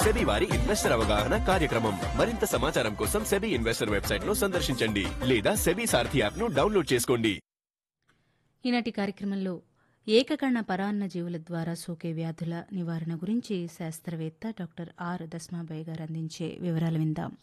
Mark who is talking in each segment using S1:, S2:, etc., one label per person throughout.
S1: SEBI వారి investor అవగాహన కార్యక్రమం మరింత సమాచారం కోసం సెబీ ఇన్వెస్టర్ వెబ్సైట్ ను సందర్శించండి లేదా సెబీ సారథి యాప్ ను డౌన్లోడ్ చేసుకోండి
S2: ఈనాటి కార్యక్రమంలో ఏకకణ పరాన్న జీవుల ద్వారా సోకే వ్యాధుల నివారణ గురించి శాస్త్రవేత్త డాక్టర్ ఆర్ దస్మాబాయి గారు అందించే వివరాలు విందాం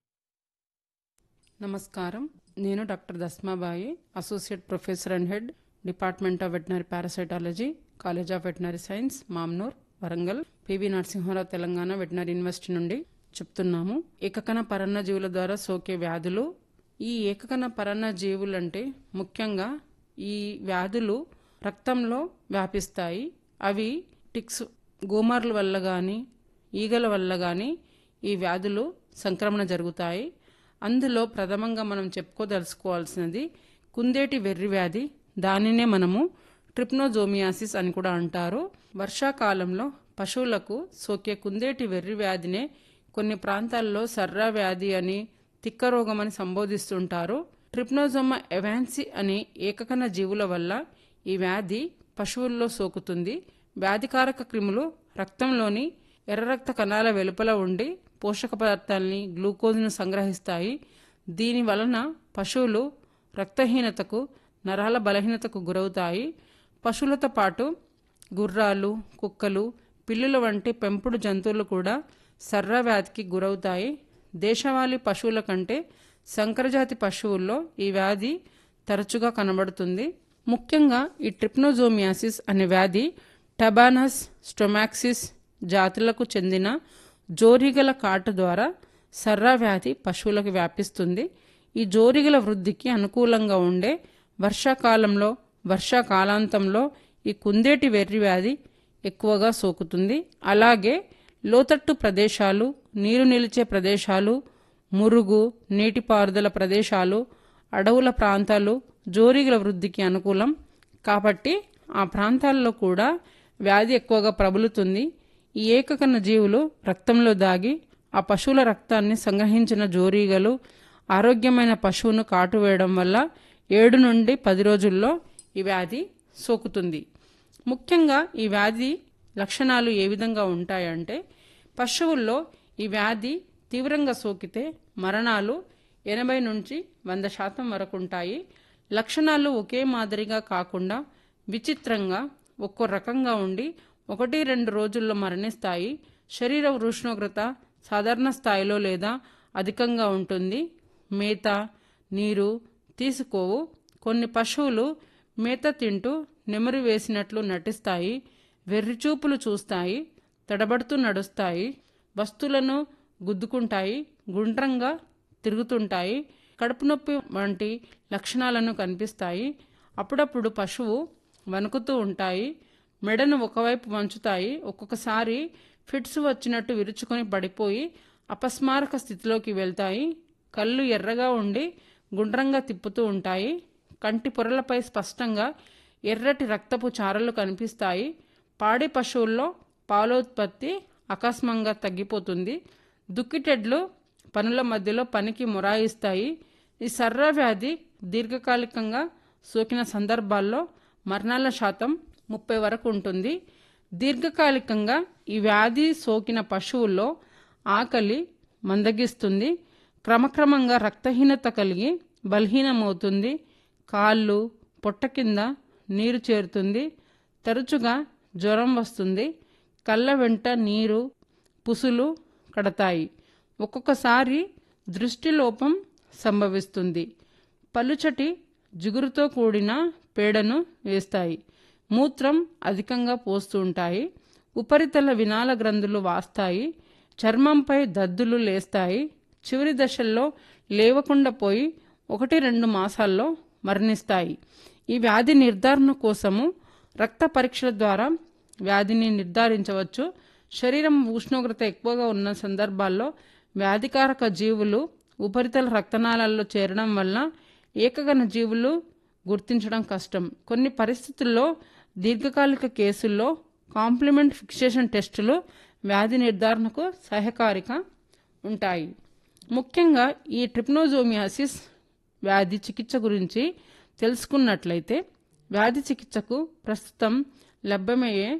S3: నమస్కారం నేను doctor Dasmabai associate professor and head department of veterinary parasitology college of veterinary science Mamnoor Warangal P V Narasimha Rao Telangana veterinary university నుండి చెప్తున్నాము ఏకకణ పరన్న జీవుల ద్వారా సోకే వ్యాధులు ఈ ఏకకణ పరన్న జీవులు అంటే ముఖ్యంగా ఈ వ్యాధులు రక్తంలో వ్యాపిస్తాయి అవి టిక్స్ గోమార్ల వల్ల కానీ ఈగల వల్ల కానీ ఈ వ్యాధులు సంక్రమణ జరుగుతాయి అందులో ప్రథమంగా మనం చెప్పుకోదలుచుకోవాల్సినది కుందేటి వెర్రి వ్యాధి దానినే మనము ట్రిప్నోజోమియాసిస్ అని కూడా అంటారు వర్షాకాలంలో పశువులకు సోకే కుందేటి వెర్రి వ్యాధినే కొన్ని ప్రాంతాల్లో సర్రా వ్యాధి అని తిక్క రోగం అని సంబోధిస్తుంటారు ట్రిప్నోజోమా ఎవాన్సి అనే ఏకకణ జీవుల వల్ల ఈ వ్యాధి పశువుల్లో సోకుతుంది వ్యాధికారక క్రిములు రక్తంలోని ఎర్ర రక్త కణాల వెలుపల ఉండి పోషక పదార్థాలని గ్లూకోజ్ను సంగ్రహిస్తాయి దీని వలన పశువులు రక్తహీనతకు నరాల బలహీనతకు గురవుతాయి పశువులతో పాటు గుర్రాలు కుక్కలు పిల్లుల వంటి పెంపుడు జంతువులు కూడా సర్ర వ్యాధికి గురవుతాయి దేశవాళీ పశువుల కంటే సంకరజాతి పశువుల్లో ఈ వ్యాధి తరచుగా కనబడుతుంది ముఖ్యంగా ఈ ట్రిప్నోజోమియాసిస్ అనే వ్యాధి టబానస్ స్టొమాక్సిస్ జాతులకు చెందిన జోరిగల కాటు ద్వారా సర్రా వ్యాధి పశువులకు వ్యాపిస్తుంది ఈ జోరిగల వృద్ధికి అనుకూలంగా ఉండే వర్షాకాలంలో వర్షాకాలాంతంలో ఈ కుందేటి వెర్రి వ్యాధి ఎక్కువగా సోకుతుంది అలాగే లోతట్టు ప్రదేశాలు నీరు నిలిచే ప్రదేశాలు మురుగు నీటిపారుదల ప్రదేశాలు అడవుల ప్రాంతాలు జోరిగల వృద్ధికి అనుకూలం కాబట్టి ఆ ప్రాంతాల్లో కూడా వ్యాధి ఎక్కువగా ప్రబలుతుంది ఈ ఏకకణ జీవులు రక్తంలో దాగి ఆ పశువుల రక్తాన్ని సంగ్రహించిన జోరీగలు ఆరోగ్యమైన పశువును కాటు వేయడం వల్ల ఏడు నుండి పది రోజుల్లో ఈ వ్యాధి సోకుతుంది ముఖ్యంగా ఈ వ్యాధి లక్షణాలు ఏ విధంగా ఉంటాయంటే పశువుల్లో ఈ వ్యాధి తీవ్రంగా సోకితే మరణాలు ఎనభై నుంచి వంద శాతం వరకు ఉంటాయి లక్షణాలు ఒకే మాదిరిగా కాకుండా విచిత్రంగా ఒక్కో రకంగా ఉండి ఒకటి రెండు రోజుల్లో మరణిస్తాయి శరీర ఉష్ణోగ్రత సాధారణ స్థాయిలో లేదా అధికంగా ఉంటుంది మేత నీరు తీసుకోవు కొన్ని పశువులు మేత తింటూ నెమరు వేసినట్లు నటిస్తాయి వెర్రిచూపులు చూస్తాయి తడబడుతూ నడుస్తాయి వస్తువులను గుద్దుకుంటాయి గుండ్రంగా తిరుగుతుంటాయి కడుపు నొప్పి వంటి లక్షణాలను కనిపిస్తాయి అప్పుడప్పుడు పశువు వణుకుతూ ఉంటాయి మెడను ఒకవైపు వంచుతాయి ఒక్కొక్కసారి ఫిట్స్ వచ్చినట్టు విరుచుకొని పడిపోయి అపస్మారక స్థితిలోకి వెళ్తాయి కళ్ళు ఎర్రగా ఉండి గుండ్రంగా తిప్పుతూ ఉంటాయి కంటి పొరలపై స్పష్టంగా ఎర్రటి రక్తపు చారలు కనిపిస్తాయి పాడి పశువుల్లో పాలోత్పత్తి అకస్మంగా తగ్గిపోతుంది దుక్కిటెడ్లు పనుల మధ్యలో పనికి మొరాయిస్తాయి ఈ సర్ర వ్యాధి దీర్ఘకాలికంగా సోకిన సందర్భాల్లో మరణాల శాతం ముప్పై వరకు ఉంటుంది దీర్ఘకాలికంగా ఈ వ్యాధి సోకిన పశువుల్లో ఆకలి మందగిస్తుంది క్రమక్రమంగా రక్తహీనత కలిగి బలహీనమవుతుంది కాళ్ళు పొట్ట కింద నీరు చేరుతుంది తరచుగా జ్వరం వస్తుంది కళ్ళ వెంట నీరు పుసులు కడతాయి ఒక్కొక్కసారి దృష్టిలోపం సంభవిస్తుంది పలుచటి జిగురుతో కూడిన పేడను వేస్తాయి మూత్రం అధికంగా పోస్తూ ఉంటాయి ఉపరితల వినాల గ్రంథులు వాస్తాయి చర్మంపై దద్దులు లేస్తాయి చివరి దశల్లో లేవకుండా పోయి ఒకటి రెండు మాసాల్లో మరణిస్తాయి ఈ వ్యాధి నిర్ధారణ కోసము రక్త పరీక్షల ద్వారా వ్యాధిని నిర్ధారించవచ్చు శరీరం ఉష్ణోగ్రత ఎక్కువగా ఉన్న సందర్భాల్లో వ్యాధికారక జీవులు ఉపరితల రక్తనాళాల్లో చేరడం వల్ల ఏకగణ జీవులు గుర్తించడం కష్టం కొన్ని పరిస్థితుల్లో దీర్ఘకాలిక కేసుల్లో కాంప్లిమెంట్ ఫిక్సేషన్ టెస్టులు వ్యాధి నిర్ధారణకు సహకారిగా ఉంటాయి ముఖ్యంగా ఈ ట్రిప్నోజోమియాసిస్ వ్యాధి చికిత్స గురించి తెలుసుకున్నట్లయితే వ్యాధి చికిత్సకు ప్రస్తుతం లభ్యమయ్యే